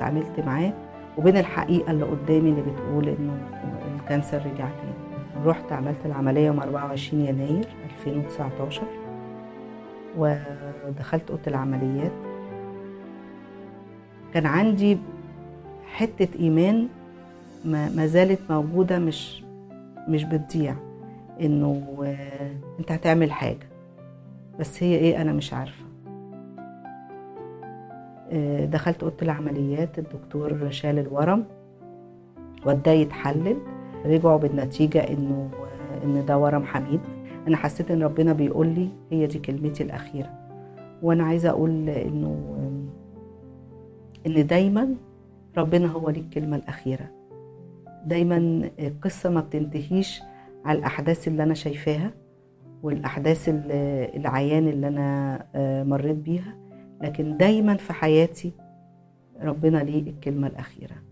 اتعاملت معاه وبين الحقيقه اللي قدامي اللي بتقول انه الكانسر رجع تاني رحت عملت العمليه يوم 24 يناير 2019 ودخلت اوضه العمليات كان عندي حته ايمان ما زالت موجوده مش مش بتضيع انه انت هتعمل حاجه بس هي ايه انا مش عارفه دخلت اوضه العمليات الدكتور شال الورم وداه يتحلل رجعوا بالنتيجه انه ان ده ورم حميد انا حسيت ان ربنا بيقول لي هي دي كلمتي الاخيره وانا عايزه اقول انه ان دايما ربنا هو ليه الكلمه الاخيره دايما القصه ما بتنتهيش على الاحداث اللي انا شايفاها والاحداث العيان اللي انا مريت بيها لكن دايما في حياتي ربنا ليه الكلمه الاخيره